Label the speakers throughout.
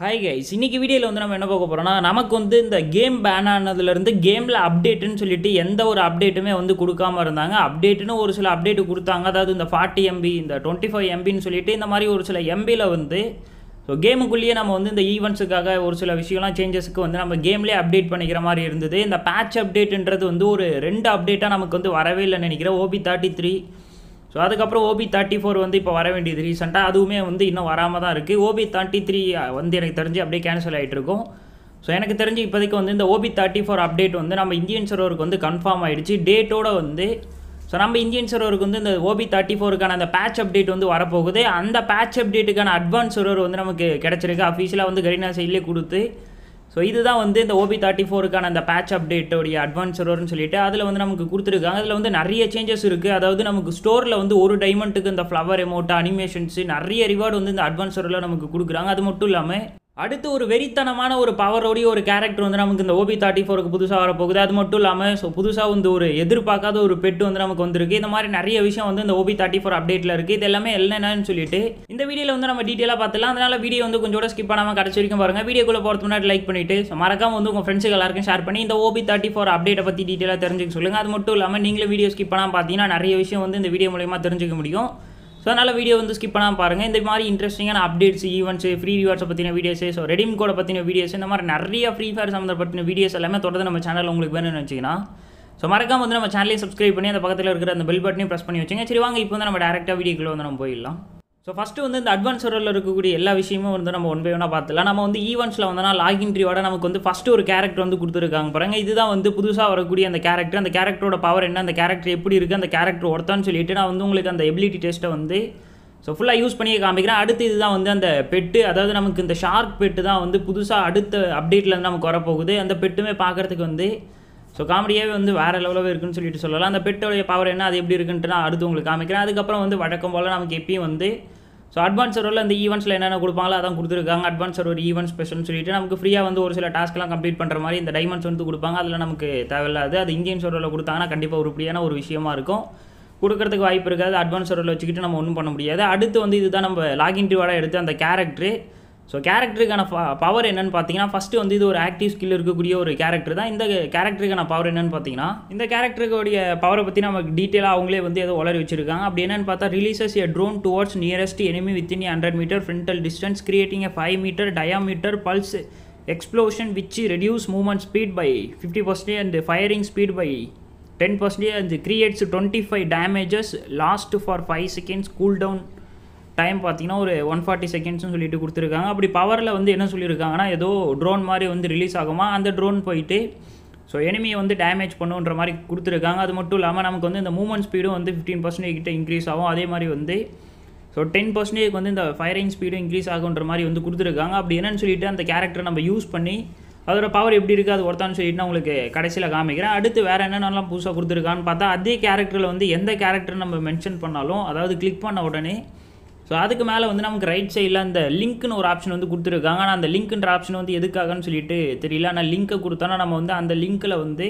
Speaker 1: hi guys இன்னைக்கு வீடியோவில் வந்து நம்ம என்ன பார்க்க போகிறோம்னா நமக்கு வந்து இந்த கேம் பேன் ஆனதுலேருந்து கேமில் அப்டேட்டுன்னு சொல்லிட்டு எந்த ஒரு அப்டேட்டுமே வந்து கொடுக்காம இருந்தாங்க அப்டேட்டுன்னு ஒரு சில அப்டேட்டு கொடுத்தாங்க அதாவது இந்த ஃபார்ட்டி எம்பி இந்த டுவெண்ட்டி ஃபைவ் எம்பின்னு சொல்லிட்டு இந்த மாதிரி ஒரு சில எம்பியில் வந்து ஸோ கேமுக்குள்ளேயே நம்ம வந்து இந்த ஈவெண்ட்ஸுக்காக ஒரு சில விஷயம்லாம் சேஞ்சஸ்க்கு வந்து நம்ம கேம்லேயே அப்டேட் பண்ணிக்கிற மாதிரி இருந்தது இந்த பேட்ச் அப்டேட்டுன்றது வந்து ஒரு ரெண்டு அப்டேட்டாக நமக்கு வந்து வரவே இல்லைன்னு நினைக்கிறேன் ஓபி தேர்ட்டி த்ரீ ஸோ அதுக்கப்புறம் ஓபி தேர்ட்டி ஃபோர் வந்து இப்போ வர வேண்டியது ரீசெண்டாக அதுவுமே வந்து இன்னும் வராமல் தான் இருக்குது ஓபி தேர்ட்டி த்ரீ வந்து எனக்கு தெரிஞ்சு அப்படியே கேன்சல் ஆகிட்டு இருக்கும் ஸோ எனக்கு தெரிஞ்சு இப்போதைக்கு வந்து இந்த ஓபி தேர்ட்டி ஃபோர் அப்டேட் வந்து நம்ம இந்தியன் சர்வருக்கு வந்து கன்ஃபார்ம் ஆகிடுச்சு டேட்டோட வந்து ஸோ நம்ம இந்தியன் சர்வருக்கு வந்து இந்த ஓபி தேர்ட்டி ஃபோருக்கான அந்த பேட்ச் அப்டேட் வந்து வரப்போகுது அந்த பேட்ச் அப்டேட்டுக்கான அட்வான்ஸ் சர்வர் வந்து நமக்கு கிடச்சிருக்கு அஃபீஷியலாக வந்து கரீனா சைட்லேயே கொடுத்து ஸோ இதுதான் வந்து இந்த ஓபி தேர்ட்டி ஃபோருக்கான அந்த பேட்ச் அப்டேட்டோடைய அட்வான்ஸ் சர்வர்னு சொல்லிட்டு அதில் வந்து நமக்கு கொடுத்துருக்காங்க அதில் வந்து நிறைய சேஞ்சஸ் இருக்குது அதாவது நமக்கு ஸ்டோரில் வந்து ஒரு டைமண்ட்டுக்கு இந்த ஃப்ளவர் எமௌண்ட் அனிமேஷன்ஸு நிறைய ரிவார்டு வந்து இந்த அட்வான்ஸ் சர்வரில் நமக்கு கொடுக்குறாங்க அது மட்டும் இல்லாமல் அடுத்து ஒரு வெறித்தனமான ஒரு பவரோடைய ஒரு கேரக்டர் வந்து நமக்கு இந்த ஓபி தேர்ட்டி ஃபோருக்கு புதுசாக வரப்போகுது அது மட்டும் இல்லாமல் ஸோ புதுசாக வந்து ஒரு எதிர்பார்க்காத ஒரு பெட்டு வந்து நமக்கு வந்திருக்கு இந்த மாதிரி நிறைய விஷயம் வந்து இந்த ஓபி தேர்ட்டி ஃபோர் அப்டேட்டில் இருக்குது இது எல்லாமே என்னென்னு சொல்லிட்டு இந்த வீடியோவில் வந்து நம்ம டீட்டெயிலாக பார்த்துலாம் அதனால வீடியோ வந்து கொஞ்சம் ஸ்கிப் பண்ணாமல் கடைசி வரைக்கும் பாருங்கள் வீடியோக்குள்ளே போகிறது முன்னாடி லைக் பண்ணிட்டு ஸோ மறக்காம வந்து உங்கள் ஃப்ரெண்ட்ஸுக்கு எல்லாருக்கும் ஷேர் பண்ணி இந்த ஓபி தேர்ட்டி ஃபோர் அப்டேட்டை பற்றி டீட்டெயிலாக தெரிஞ்சுக்க சொல்லுங்கள் அது மட்டும் இல்லாமல் நீங்களும் வீடியோ ஸ்கிப் பண்ணாமல் பார்த்தீங்கன்னா நிறைய விஷயம் வந்து இந்த வீடியோ மூலயமா தெரிஞ்சுக்க முடியும் ஸோ அதனால் வீடியோ வந்து ஸ்கிப் பண்ணாமல் பாருங்கள் இந்த மாதிரி இன்ட்ரெஸ்டிங்கான அப்டேட்ஸ் ஈவெண்ட்ஸ் ஃப்ரீ ரிவார்ட்ஸை பற்றின வீடியோஸ் ஸோ ரெடீம் கோடை பற்றின வீடியோஸ் இந்த மாதிரி நிறைய ஃப்ரீ ஃபயர் சம்மந்தப்பட்ட வீடியோஸ் எல்லாமே தொடர்ந்து நம்ம சேனல் உங்களுக்கு வேணும்னு வச்சிங்கன்னா ஸோ மறக்காம வந்து நம்ம சேனலையும் சப்ஸ்கிரைப் பண்ணி அந்த பக்கத்தில் இருக்கிற அந்த பெல் பட்டனையும் ப்ரெஸ் பண்ணி வச்சுங்க சரி வாங்க இப்போ வந்து நம்ம டேரெக்டாக வீடியோக்குள்ளே வந்து நம்ம போயிடலாம் ஸோ ஃபஸ்ட்டு வந்து இந்த அட்வான்ஸ் சர்வரில் இருக்கக்கூடிய எல்லா விஷயமும் வந்து நம்ம ஒன் பை ஒன்னாக பார்த்துலாம் நம்ம வந்து ஈவெண்ட்ஸில் வந்தோம்னா லாகின் ரிவார்டை நமக்கு வந்து ஃபஸ்ட்டு ஒரு கேரக்டர் வந்து கொடுத்துருக்காங்க பாருங்க இதுதான் வந்து புதுசாக வரக்கூடிய அந்த கேரக்டர் அந்த கேரக்டரோட பவர் என்ன அந்த கேரக்டர் எப்படி இருக்குது அந்த கேரக்டர் ஒருத்தான்னு சொல்லிட்டு நான் வந்து உங்களுக்கு அந்த எபிலிட்டி டெஸ்ட்டை வந்து ஸோ ஃபுல்லாக யூஸ் பண்ணியே காமிக்கிறேன் அடுத்து இதுதான் வந்து அந்த பெட்டு அதாவது நமக்கு இந்த ஷார்க் பெட்டு தான் வந்து புதுசாக அடுத்த அப்டேட்டில் வந்து நமக்கு வரப்போகுது அந்த பெட்டுமே பார்க்குறதுக்கு வந்து ஸோ காமெடியாகவே வந்து வேறு லெவலாகவே இருக்குன்னு சொல்லிட்டு சொல்லலாம் அந்த பெட்டோடைய பவர் என்ன அது எப்படி இருக்குன்ட்டு நான் அடுத்து உங்களுக்கு காமிக்கிறேன் அதுக்கப்புறம் வந்து வழக்கம் போல் நமக்கு எப்பயும் வந்து ஸோ அட்வான்ஸ் சர்வரில் அந்த ஈவெண்ட்ஸில் என்னென்ன கொடுப்பாங்களோ அதான் கொடுத்துருக்காங்க அட்வான்ஸ் சர்வர் ஈவெண்ட் ஸ்பெஷல்னு சொல்லிட்டு நமக்கு ஃப்ரீயாக வந்து ஒரு சில டாஸ்க்லாம் கம்ப்ளீட் பண்ணுற மாதிரி இந்த டைமண்ட்ஸ் வந்து கொடுப்பாங்க அதில் நமக்கு தேவையில்லாது அது இந்தியன் சர்வரில் கொடுத்தாங்கன்னா கண்டிப்பாக உருப்படியான ஒரு விஷயமா இருக்கும் கொடுக்கறதுக்கு வாய்ப்பு இருக்காது அட்வான்ஸ் சர்வரில் வச்சுக்கிட்டு நம்ம ஒன்றும் பண்ண முடியாது அடுத்து வந்து இதுதான் நம்ம லாகின் ரிவார்டாக எடுத்து அந்த கேரக்டரு ஸோ கேரக்டருக்கான பவர் என்னன்னு பார்த்தீங்கன்னா ஃபஸ்ட்டு வந்து இது ஒரு ஆக்டிவ் ஸ்கில் இருக்கக்கூடிய ஒரு கேரக்டர் தான் இந்த கேரக்டருக்கான பவர் என்னன்னு பார்த்தீங்கன்னா இந்த கேரக்டருக்குடைய பவரை பற்றி நமக்கு டீட்டெயிலாக அவங்களே வந்து ஏதோ வளர வச்சிருக்காங்க அப்படி என்னன்னு பார்த்தா releases a drone towards nearest enemy within hundred metre frontal distance creating a five metre diameter pulse explosion which reduce movement speed by fifty percentage and firing speed by ten percentage and creates twenty five damages last for five seconds cool down time பார்த்தீங்கன்னா ஒரு one forty செகண்ட்ஸ்னு சொல்லிட்டு கொடுத்துருக்காங்க அப்படி பவரில் வந்து என்ன சொல்லியிருக்காங்கன்னா ஏதோ ட்ரோன் மாதிரி வந்து ரிலீஸ் ஆகுமா அந்த ட்ரோன் போயிட்டு ஸோ எனிமியை வந்து டேமேஜ் பண்ணுன்ற மாதிரி கொடுத்துருக்காங்க அது மட்டும் இல்லாமல் நமக்கு வந்து இந்த மூவ்மெண்ட் ஸ்பீடும் வந்து ஃபிஃப்டீன் பர்சன்டேஜ் கிட்ட இன்க்ரீஸ் ஆகும் அதே மாதிரி வந்து ஸோ டென் பர்சன்டேஜ் வந்து இந்த ஃபயரிங் ஸ்பீடும் இன்க்ரீஸ் ஆகுன்ற மாதிரி வந்து கொடுத்துருக்காங்க அப்படி என்னன்னு சொல்லிட்டு அந்த கேரக்டரை நம்ம யூஸ் பண்ணி அதோட பவர் எப்படி இருக்குது அது ஒருத்தான்னு சொல்லிட்டு நான் உங்களுக்கு கடைசியில் காமிக்கிறேன் அடுத்து வேறு என்னென்னலாம் புதுசாக கொடுத்துருக்கான்னு பார்த்தா அதே கேரக்டரில் வந்து எந்த கேரக்டர் நம்ம மென்ஷன் பண்ணாலும் அதாவது கிளிக் பண்ண உடனே ஸோ அதுக்கு மேலே வந்து நமக்கு ரைட் சைடில் அந்த லிங்க்னு ஒரு ஆப்ஷன் வந்து கொடுத்துருக்காங்க ஆனால் அந்த லிங்க்ன்ற ஆப்ஷன் வந்து எதுக்காகன்னு சொல்லிட்டு தெரியல ஆனால் லிங்க்கை கொடுத்தோன்னா நம்ம வந்து அந்த லிங்க்கில் வந்து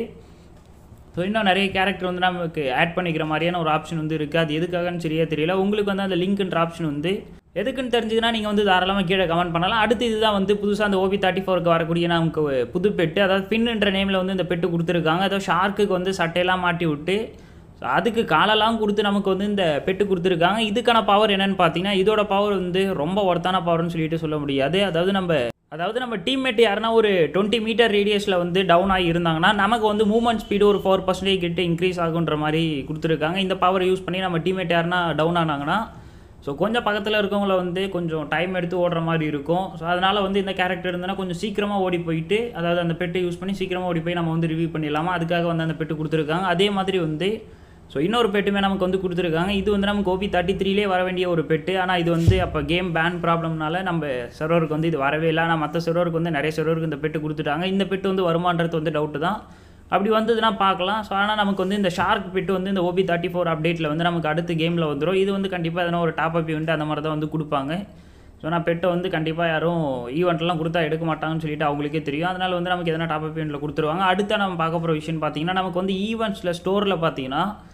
Speaker 1: ஸோ இன்னும் நிறைய கேரக்டர் வந்து நமக்கு ஆட் பண்ணிக்கிற மாதிரியான ஒரு ஆப்ஷன் வந்து இருக்குது அது எதுக்காகன்னு சரியாக தெரியல உங்களுக்கு வந்து அந்த லிங்க்ன்ற ஆப்ஷன் வந்து எதுக்குன்னு தெரிஞ்சதுன்னா நீங்கள் வந்து தாராளமாக கீழே கமெண்ட் பண்ணலாம் அடுத்து இதுதான் வந்து புதுசாக அந்த ஓபி தேர்ட்டி ஃபோருக்கு வரக்கூடிய நமக்கு புது பெட்டு அதாவது பின்னுன்ற நேமில் வந்து இந்த பெட்டு கொடுத்துருக்காங்க ஏதோ ஷார்க்குக்கு வந்து சட்டையெல்லாம் மாட்டி விட்டு ஸோ அதுக்கு காலெல்லாம் கொடுத்து நமக்கு வந்து இந்த பெட்டு கொடுத்துருக்காங்க இதுக்கான பவர் என்னென்னு பார்த்தீங்கன்னா இதோட பவர் வந்து ரொம்ப ஒர்த்தான பவர்னு சொல்லிட்டு சொல்ல முடியாது அதாவது நம்ம அதாவது நம்ம டீம்மேட் யாருன்னா ஒரு டுவெண்ட்டி மீட்டர் ரேடியஸில் வந்து டவுன் ஆகி இருந்தாங்கன்னா நமக்கு வந்து மூவ்மெண்ட் ஸ்பீடு ஒரு ஃபோர் பர்சன்டேஜ் கிட்ட இன்க்ரீஸ் ஆகுன்ற மாதிரி கொடுத்துருக்காங்க இந்த பவர் யூஸ் பண்ணி நம்ம டீம்மேட் யாருன்னா டவுன் ஆனாங்கன்னா ஸோ கொஞ்சம் பக்கத்தில் இருக்கவங்கள வந்து கொஞ்சம் டைம் எடுத்து ஓடுற மாதிரி இருக்கும் ஸோ அதனால் வந்து இந்த கேரக்டர் இருந்ததுன்னா கொஞ்சம் சீக்கிரமாக ஓடி போயிட்டு அதாவது அந்த பெட்டை யூஸ் பண்ணி சீக்கிரமாக ஓடி போய் நம்ம வந்து ரிவ்யூ பண்ணிடலாமா அதுக்காக வந்து அந்த பெட்டு கொடுத்துருக்காங்க அதே மாதிரி வந்து ஸோ இன்னொரு பெட்டுமே நமக்கு வந்து கொடுத்துருக்காங்க இது வந்து நமக்கு ஓபி தேர்ட்டி த்ரீலே வர வேண்டிய ஒரு பெட்டு ஆனால் இது வந்து அப்போ கேம் பேன் ப்ராப்ளம்னால நம்ம சர்வருக்கு வந்து இது வரவே இல்லை ஆனால் மற்ற சர்வருக்கு வந்து நிறைய சர்வருக்கு இந்த பெட்டு கொடுத்துட்டாங்க இந்த பெட்டு வந்து வருமானது வந்து டவுட்டு தான் அப்படி வந்ததுன்னா பார்க்கலாம் ஸோ ஆனால் நமக்கு வந்து இந்த ஷார்க் பெட்டு வந்து இந்த ஓபி தேர்ட்டி ஃபோர் அப்டேட்டில் வந்து நமக்கு அடுத்த கேமில் வந்துடும் இது வந்து கண்டிப்பாக எதனா ஒரு டாப் அப் ஈவெண்ட் அந்த மாதிரி தான் வந்து கொடுப்பாங்க ஸோ நான் பெட்டை வந்து கண்டிப்பாக யாரும் ஈவெண்ட்லாம் கொடுத்தா எடுக்க மாட்டாங்கன்னு சொல்லிட்டு அவங்களுக்கே தெரியும் அதனால் வந்து நமக்கு எதனா டாப் அப் ஈவெண்ட்டில் கொடுத்துருவாங்க அடுத்த நம்ம பார்க்க போகிற விஷயம் பார்த்தீங்கன்னா நமக்கு வந்து ஈவெண்ட்ஸில் ஸ்டோரில் பார்த்தீங்கன்னா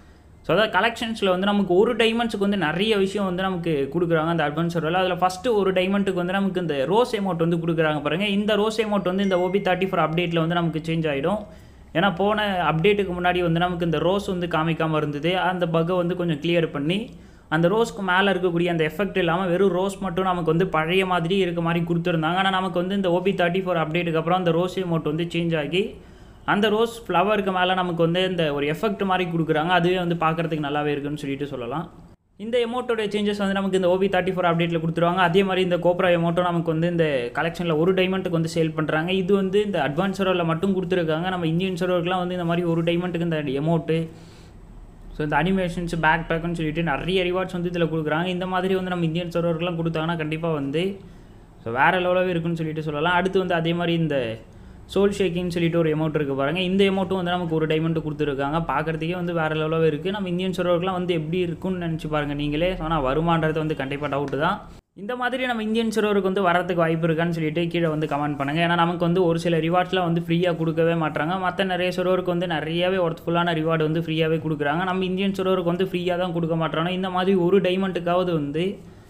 Speaker 1: ஸோ அதாவது கலெக்ஷன்ஸில் வந்து நமக்கு ஒரு டைமண்ட்ஸுக்கு வந்து நிறைய விஷயம் வந்து நமக்கு கொடுக்குறாங்க அந்த அட்வான்ஸ் சர்வரில் அதில் ஃபஸ்ட்டு ஒரு டைமண்ட்டுக்கு வந்து நமக்கு இந்த ரோஸ் அமௌண்ட் வந்து கொடுக்குறாங்க பாருங்கள் இந்த ரோஸ் அமௌண்ட் வந்து இந்த ஓபி தேர்ட்டி ஃபோர் அப்டேட்டில் வந்து நமக்கு சேஞ்ச் ஆகிடும் ஏன்னா போன அப்டேட்டுக்கு முன்னாடி வந்து நமக்கு இந்த ரோஸ் வந்து காமிக்காமல் இருந்தது அந்த பக்கை வந்து கொஞ்சம் கிளியர் பண்ணி அந்த ரோஸ்க்கு மேலே இருக்கக்கூடிய அந்த எஃபெக்ட் இல்லாமல் வெறும் ரோஸ் மட்டும் நமக்கு வந்து பழைய மாதிரி இருக்க மாதிரி கொடுத்துருந்தாங்க ஆனால் நமக்கு வந்து இந்த ஓபி தேர்ட்டி ஃபோர் அப்டேட்டுக்கு அப்புறம் அந்த ரோஸ் அமௌண்ட் வந்து சேஞ்ச் ஆகி அந்த ரோஸ் ஃப்ளவருக்கு மேலே நமக்கு வந்து இந்த ஒரு எஃபெக்ட் மாதிரி கொடுக்குறாங்க அதுவே வந்து பார்க்குறதுக்கு நல்லாவே இருக்குன்னு சொல்லிட்டு சொல்லலாம் இந்த எமௌண்ட்டோட சேஞ்சஸ் வந்து நமக்கு இந்த ஓபி தேர்ட்டி ஃபோர் அப்டேட்டில் கொடுத்துருவாங்க அதே மாதிரி இந்த கோப்ரா எமௌண்ட்டும் நமக்கு வந்து இந்த கலெக்ஷனில் ஒரு டைமண்ட்டுக்கு வந்து சேல் பண்ணுறாங்க இது வந்து இந்த அட்வான்ஸ் சர்வரில் மட்டும் கொடுத்துருக்காங்க நம்ம இந்தியன் சர்வருக்குலாம் வந்து இந்த மாதிரி ஒரு டைமண்ட்டுக்கு இந்த எமௌண்ட்டு ஸோ இந்த அனிமேஷன்ஸ் பேக் பேக்குன்னு சொல்லிட்டு நிறைய ரிவார்ட்ஸ் வந்து இதில் கொடுக்குறாங்க இந்த மாதிரி வந்து நம்ம இந்தியன் சர்வருக்குலாம் கொடுத்தாங்கன்னா கண்டிப்பாக வந்து ஸோ வேறு லெவலாகவே இருக்குன்னு சொல்லிட்டு சொல்லலாம் அடுத்து வந்து அதே மாதிரி இந்த சோல் ஷேக்கிங்னு சொல்லிட்டு ஒரு அமௌண்ட் இருக்குது பாருங்கள் இந்த அமௌண்ட்டும் வந்து நமக்கு ஒரு டைமண்ட் கொடுத்துருக்காங்க பார்க்குறதுக்கே வந்து வேறு லெவலாகவே இருக்குது நம்ம இந்தியன் சர்வருக்குலாம் வந்து எப்படி இருக்குன்னு நினச்சி பாருங்கள் நீங்களே ஆனால் வருமானது வந்து கண்டிப்பாக டவுட்டு தான் இந்த மாதிரி நம்ம இந்தியன் சர்வருக்கு வந்து வரதுக்கு வாய்ப்பு இருக்கான்னு சொல்லிட்டு கீழே வந்து கமெண்ட் பண்ணுங்கள் ஏன்னா நமக்கு வந்து ஒரு சில ரிவார்ட்ஸ்லாம் வந்து ஃப்ரீயாக கொடுக்கவே மாட்டாங்க மற்ற நிறைய சர்வருக்கு வந்து நிறையவே ஒர்த்ஃபுல்லான ரிவார்டு வந்து ஃப்ரீயாகவே கொடுக்குறாங்க நம்ம இந்தியன் சர்வருக்கு வந்து ஃப்ரீயாக தான் கொடுக்க மாட்டாங்க இந்த மாதிரி ஒரு டைமண்ட்டுக்காவது வந்து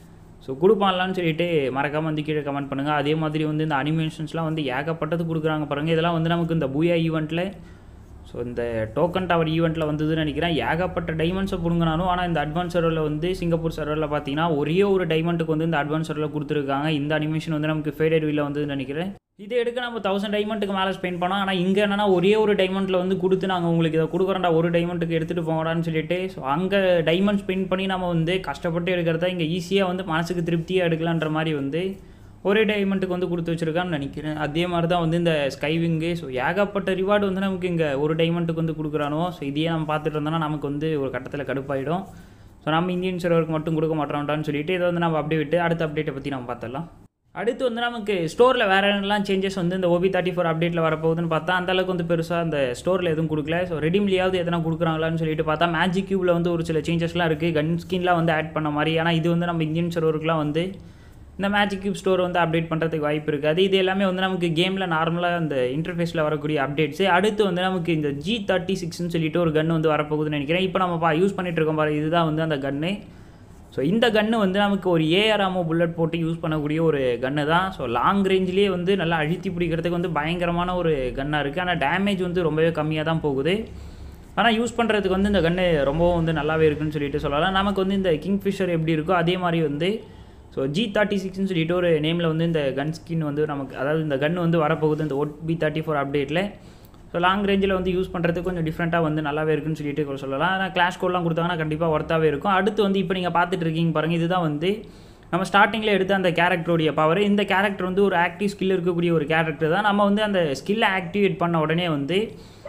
Speaker 1: ஸோ கொடுப்பான்லான்னு சொல்லிட்டு மறக்காமல் வந்து கீழே கமெண்ட் பண்ணுங்கள் அதே மாதிரி வந்து இந்த அனிமேஷன்ஸ்லாம் வந்து ஏகப்பட்டது கொடுக்குறாங்க பாருங்கள் இதெல்லாம் வந்து நமக்கு இந்த பூயா ஈவெண்ட்டில் ஸோ இந்த டோக்கன் டவர் ஈவெண்ட்டில் வந்ததுன்னு நினைக்கிறேன் ஏகப்பட்ட டைமண்ட்ஸை பிடுங்கினாலும் ஆனால் இந்த அட்வான்ஸ் சர்வரில் வந்து சிங்கப்பூர் சர்வரில் பார்த்தீங்கன்னா ஒரே ஒரு டைமண்ட்டுக்கு வந்து இந்த அட்வான்ஸ் சர்வரில் கொடுத்துருக்காங்க இந்த அனிமேஷன் வந்து நமக்கு ஃபேடட் வீல வந்ததுன்னு நினைக்கிறேன் இதை எடுக்க நம்ம தௌசண்ட் டைமண்ட்டுக்கு மேலே ஸ்பெண்ட் பண்ணோம் ஆனால் இங்கே என்னன்னா ஒரே ஒரு டைமண்டில் வந்து கொடுத்து நாங்கள் உங்களுக்கு இதை கொடுக்குறோம்டா ஒரு டைமண்ட்டுக்கு எடுத்துகிட்டு போங்கடான்னு சொல்லிட்டு ஸோ அங்கே டைமண்ட் ஸ்பெண்ட் பண்ணி நம்ம வந்து கஷ்டப்பட்டு எடுக்கிறத இங்கே ஈஸியாக வந்து மனசுக்கு திருப்தியாக எடுக்கலான்ற மாதிரி வந்து ஒரே டைமண்ட்டுக்கு வந்து கொடுத்து வச்சுருக்கான்னு நினைக்கிறேன் அதே மாதிரி தான் வந்து இந்த ஸ்கைவிங்கு ஸோ ஏகப்பட்ட ரிவார்டு வந்து நமக்கு இங்கே ஒரு டைமண்ட்டுக்கு வந்து கொடுக்குறானோ ஸோ இதையே நம்ம பார்த்துட்டு இருந்தோம்னா நமக்கு வந்து ஒரு கட்டத்தில் கடுப்பாயிடும் ஸோ நம்ம இந்தியன் சர்வருக்கு மட்டும் கொடுக்க மாட்டோம்டான்னு சொல்லிட்டு இதை வந்து நம்ம அப்படியே விட்டு அடுத்த அப்டேட்டை பற்றி நம்ம பார்த்துடலாம் அடுத்து வந்து நமக்கு ஸ்டோரில் வேறு என்னெல்லாம் சேஞ்சஸ் வந்து இந்த ஓபி தேர்ட்டி ஃபோர் அப்டேட்டில் வரப்போகுதுன்னு பார்த்தா அந்த அளவுக்கு வந்து பெருசாக அந்த ஸ்டோரில் எதுவும் கொடுக்கல ஸோ ரெடிம்லியாவது எதனா கொடுக்குறாங்களான்னு சொல்லிட்டு பார்த்தா மேஜிக் கியூவில் வந்து ஒரு சில சேஞ்சஸ்லாம் இருக்குது கன் ஸ்கின்லாம் வந்து ஆட் பண்ண மாதிரி ஆனால் இது வந்து நம்ம இந்தியன் சர்வருக்குலாம் வந்து இந்த மேஜிக் கியூப் ஸ்டோர் வந்து அப்டேட் பண்ணுறதுக்கு வாய்ப்பு இருக்காது இது எல்லாமே வந்து நமக்கு கேமில் நார்மலாக அந்த இன்டர்ஃபேஸில் வரக்கூடிய அப்டேட்ஸு அடுத்து வந்து நமக்கு இந்த ஜி தேர்ட்டி சிக்ஸ்னு சொல்லிட்டு ஒரு கன் வந்து வரப்போகுதுன்னு நினைக்கிறேன் இப்போ நம்ம பா யூஸ் பண்ணிட்டு இருக்கோம் பாரு இதுதான் வந்து அந்த கன்று ஸோ இந்த கன்று வந்து நமக்கு ஒரு ஏஆர்ஆமோ புல்லட் போட்டு யூஸ் பண்ணக்கூடிய ஒரு கன்று தான் ஸோ லாங் ரேஞ்சிலேயே வந்து நல்லா அழுத்தி பிடிக்கிறதுக்கு வந்து பயங்கரமான ஒரு கன்னாக இருக்குது ஆனால் டேமேஜ் வந்து ரொம்பவே கம்மியாக தான் போகுது ஆனால் யூஸ் பண்ணுறதுக்கு வந்து இந்த கன்று ரொம்பவும் வந்து நல்லாவே இருக்குன்னு சொல்லிட்டு சொல்லலாம் நமக்கு வந்து இந்த கிங்ஃபிஷர் எப்படி இருக்கோ அதே மாதிரி வந்து ஸோ ஜி தேர்ட்டி சிக்ஸ்னு சொல்லிட்டு ஒரு நேமில் வந்து இந்த கன் ஸ்கின் வந்து நமக்கு அதாவது இந்த கன் வந்து வரப்போகுது இந்த ஒட் பி தேர்ட்டி ஃபோர் அப்டேட்டில் ஸோ லாங் ரேஞ்சில் வந்து யூஸ் பண்ணுறதுக்கு கொஞ்சம் டிஃப்ரெண்ட்டாக வந்து நல்லாவே இருக்குன்னு சொல்லிட்டு கூட சொல்லலாம் ஆனால் கிளாஷ் கோட்லாம் கொடுத்தாங்கன்னா கண்டிப்பாக ஒர்த்தாகவே இருக்கும் அடுத்து வந்து இப்போ நீங்கள் பார்த்துட்டு இருக்கீங்க பாருங்கள் இதுதான் வந்து நம்ம ஸ்டார்டிங்கில் எடுத்த அந்த கேரக்டருடைய பவர் இந்த கேரக்டர் வந்து ஒரு ஆக்டிவ் ஸ்கில் இருக்கக்கூடிய ஒரு கேரக்டர் தான் நம்ம வந்து அந்த ஸ்கில்லை ஆக்டிவேட் பண்ண உடனே வந்து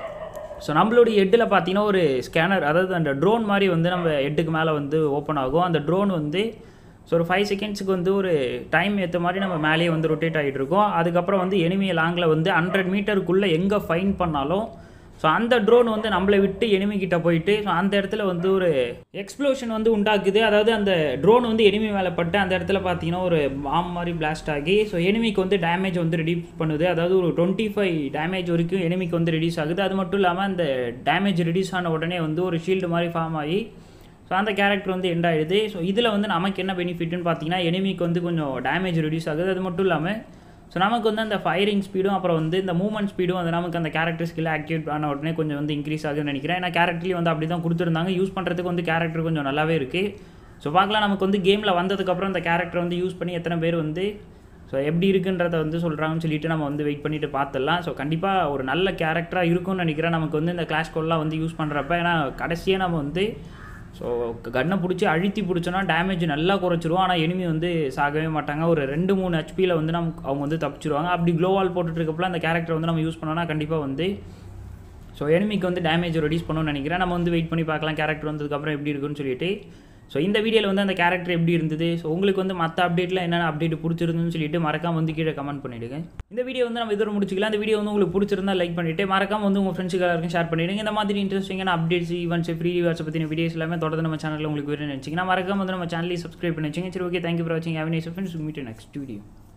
Speaker 1: ஸோ நம்மளுடைய ஹெட்டில் பார்த்தீங்கன்னா ஒரு ஸ்கேனர் அதாவது அந்த ட்ரோன் மாதிரி வந்து நம்ம ஹெட்டுக்கு மேலே வந்து ஓப்பன் ஆகும் அந்த ட்ரோன் வந்து ஸோ ஒரு ஃபைவ் செகண்ட்ஸுக்கு வந்து ஒரு டைம் ஏற்ற மாதிரி நம்ம மேலேயே வந்து ரொட்டேட் ஆகிட்டு இருக்கோம் அதுக்கப்புறம் வந்து எனிமி லாங்கில் வந்து ஹண்ட்ரட் மீட்டருக்குள்ளே எங்கே ஃபைன் பண்ணாலும் ஸோ அந்த ட்ரோன் வந்து நம்மளை விட்டு எனிமி கிட்ட போயிட்டு ஸோ அந்த இடத்துல வந்து ஒரு எக்ஸ்ப்ளோஷன் வந்து உண்டாக்குது அதாவது அந்த ட்ரோன் வந்து எனிமி மேலே பட்டு அந்த இடத்துல பார்த்தீங்கன்னா ஒரு பாம் மாதிரி பிளாஸ்ட் ஆகி ஸோ எனிமிக்கு வந்து டேமேஜ் வந்து ரெடியூஸ் பண்ணுது அதாவது ஒரு டுவெண்ட்டி ஃபைவ் டேமேஜ் வரைக்கும் எனிமிக்கு வந்து ரெடியூஸ் ஆகுது அது மட்டும் இல்லாமல் அந்த டேமேஜ் ரெடியூஸ் ஆன உடனே வந்து ஒரு ஷீல்டு மாதிரி ஃபார்ம் ஆகி ஸோ அந்த கேரக்டர் வந்து எண்ட் ஆகிடுது ஸோ இதில் வந்து நமக்கு என்ன பெனிஃபிட்னு பார்த்தீங்கன்னா எனிமிக்கு வந்து கொஞ்சம் டேமேஜ் ரெடியூஸ் ஆகுது அது மட்டும் இல்லாமல் ஸோ நமக்கு வந்து அந்த ஃபயரிங் ஸ்பீடும் அப்புறம் வந்து இந்த மூவ்மெண்ட் ஸ்பீடும் வந்து நமக்கு அந்த கேரக்டர் ஸ்கில் ஆக்டிவேட் ஆன உடனே கொஞ்சம் வந்து இன்க்ரீஸ் ஆகுதுன்னு நினைக்கிறேன் ஏன்னா கேரக்டர்லேயும் வந்து அப்படி தான் கொடுத்துருந்தாங்க யூஸ் பண்ணுறதுக்கு வந்து கேரக்டர் கொஞ்சம் நல்லாவே இருக்குது ஸோ பார்க்கலாம் நமக்கு வந்து கேமில் வந்ததுக்கப்புறம் அந்த கேரக்டர் வந்து யூஸ் பண்ணி எத்தனை பேர் வந்து ஸோ எப்படி இருக்குன்றத வந்து சொல்கிறாங்கன்னு சொல்லிட்டு நம்ம வந்து வெயிட் பண்ணிட்டு பார்த்துடலாம் ஸோ கண்டிப்பாக ஒரு நல்ல கேரக்டராக இருக்கும்னு நினைக்கிறேன் நமக்கு வந்து இந்த கிளாஷ் கோல்லாம் வந்து யூஸ் பண்ணுறப்ப ஏன்னா கடைசியாக நம்ம வந்து ஸோ கன்னை பிடிச்சி அழுத்தி பிடிச்சோன்னா டேமேஜ் நல்லா குறைச்சிருவோம் ஆனால் எனிமி வந்து சாகவே மாட்டாங்க ஒரு ரெண்டு மூணு ஹெச்பியில் வந்து நமக்கு அவங்க வந்து தப்பிச்சிருவாங்க அப்படி க்ளோவால் போட்டுட்டு இருக்கப்பல அந்த கேரக்டர் வந்து நம்ம யூஸ் பண்ணோன்னா கண்டிப்பாக வந்து ஸோ எனிமிக்கு வந்து டேமேஜ் ரெடியூஸ் பண்ணணும்னு நினைக்கிறேன் நம்ம வந்து வெயிட் பண்ணி பார்க்கலாம் கேரக்டர் வந்ததுக்கப்புறம் எப்படி இருக்குன்னு சொல்லிட்டு ஸோ இந்த வீடியோவில் வந்து அந்த கேரக்டர் எப்படி இருந்தது ஸோ உங்களுக்கு வந்து மற்ற அப்டேட்டில் என்னென்ன அப்டேட் பிடிச்சிருந்துன்னு சொல்லிட்டு மறக்காம வந்து கீழே கமெண்ட் பண்ணிவிடுங்க இந்த வீடியோ வந்து நம்ம இதோட முடிச்சிக்கலாம் இந்த வீடியோ வந்து உங்களுக்கு பிடிச்சிருந்தா லைக் பண்ணிவிட்டு மறக்காம வந்து உங்கள் ஃப்ரெண்ட்ஸுக்கு எல்லாருக்கும் ஷேர் பண்ணிவிடுங்க இந்த மாதிரி இன்ட்ரெஸ்டிங்கான அப்டேட்ஸ் ஈவெண்ட்ஸ் ஃப்ரீ ரிவார்ட்ஸ் பற்றின வீடியோஸ் எல்லாமே தொடர்ந்து நம்ம சேனலில் உங்களுக்கு வேணும்னு நினச்சிங்கன்னா மறக்காம வந்து நம்ம சேனலையும் சப்ஸ்கிரைப் பண்ணி வச்சுங்க சரி ஓகே தேங்க்யூ ஃபார் வாட்சிங் have nice friends meet next video